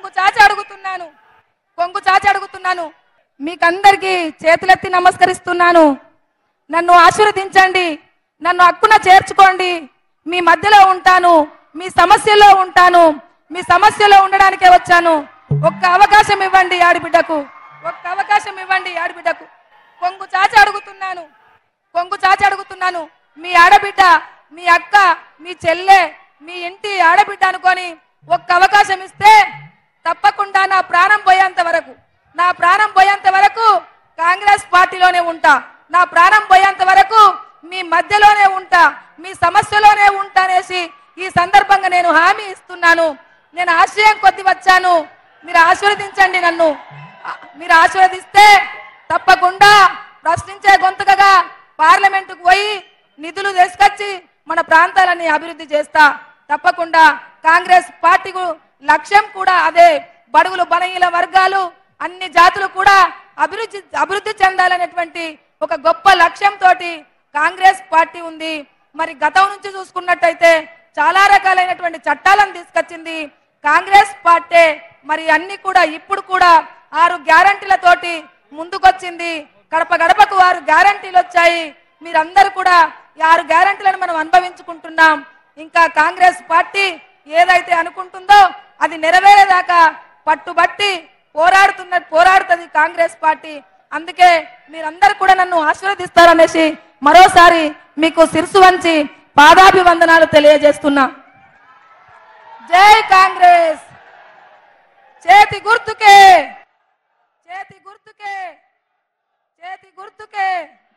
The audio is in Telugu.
చాచి అడుగుతున్నాను కొంగు చాచి అడుగుతున్నాను మీకందరికీ చేతులెత్తి నమస్కరిస్తున్నాను నన్ను ఆశీర్వదించండి నన్ను హక్కున చేర్చుకోండి మీ మధ్యలో ఉంటాను మీ సమస్యలో ఉంటాను మీ సమస్యలో ఉండడానికే వచ్చాను ఒక్క అవకాశం ఇవ్వండి ఆడిబిడ్డకు ఒక్క అవకాశం ఇవ్వండి ఆడిబిడ్డకు కొంగు చాచి అడుగుతున్నాను కొంగు చాచి అడుగుతున్నాను మీ ఆడబిడ్డ మీ అక్క మీ చెల్లె మీ ఇంటి ఆడబిడ్డ అనుకొని ఒక్క అవకాశం ఇస్తే తప్పకుండా నా ప్రాణం పోయేంత వరకు నా ప్రాణం పోయేంత వరకు కాంగ్రెస్ పార్టీలోనే ఉంటా నా ప్రాణం పోయేంత వరకు మీ మధ్యలోనే ఉంటా మీ సమస్యలోనే ఉంటా అనేసి ఈ సందర్భంగా నేను హామీ ఇస్తున్నాను నేను ఆశ్రయం కొద్ది వచ్చాను మీరు ఆశీర్వదించండి నన్ను ఆ, మీరు ఆశీర్వదిస్తే తప్పకుండా ప్రశ్నించే గొంతుకగా పార్లమెంటుకు పోయి నిధులు తీసుకొచ్చి మన ప్రాంతాలని అభివృద్ధి చేస్తా తప్పకుండా కాంగ్రెస్ పార్టీకు లక్ష్యం కూడా అదే బడుగులు బలహీన వర్గాలు అన్ని జాతులు కూడా అభివృద్ధి అభివృద్ధి చెందాలనేటువంటి ఒక గొప్ప లక్ష్యంతో కాంగ్రెస్ పార్టీ ఉంది మరి గతం నుంచి చూసుకున్నట్టయితే చాలా రకాలైనటువంటి చట్టాలను తీసుకొచ్చింది కాంగ్రెస్ పార్టీ మరి అన్ని కూడా ఇప్పుడు కూడా ఆరు గ్యారంటీలతోటి ముందుకొచ్చింది గడప గడపకు ఆరు గ్యారంటీలు వచ్చాయి మీరందరూ కూడా ఈ ఆరు గ్యారంటీలను మనం అనుభవించుకుంటున్నాం ఇంకా కాంగ్రెస్ పార్టీ ఏదైతే అనుకుంటుందో అది నెరవేరేదాకా పట్టుబట్టి పోరాడుతున్న పోరాడుతుంది కాంగ్రెస్ పార్టీ అందుకే మీరందరూ కూడా నన్ను ఆశీర్వదిస్తారనేసి మరోసారి మీకు శిరసు వంచి పాదాభివందనాలు తెలియజేస్తున్నా జై కాంగ్రెస్ చేతి గుర్తుకే చేతి గుర్తుకే చేతి గుర్తుకే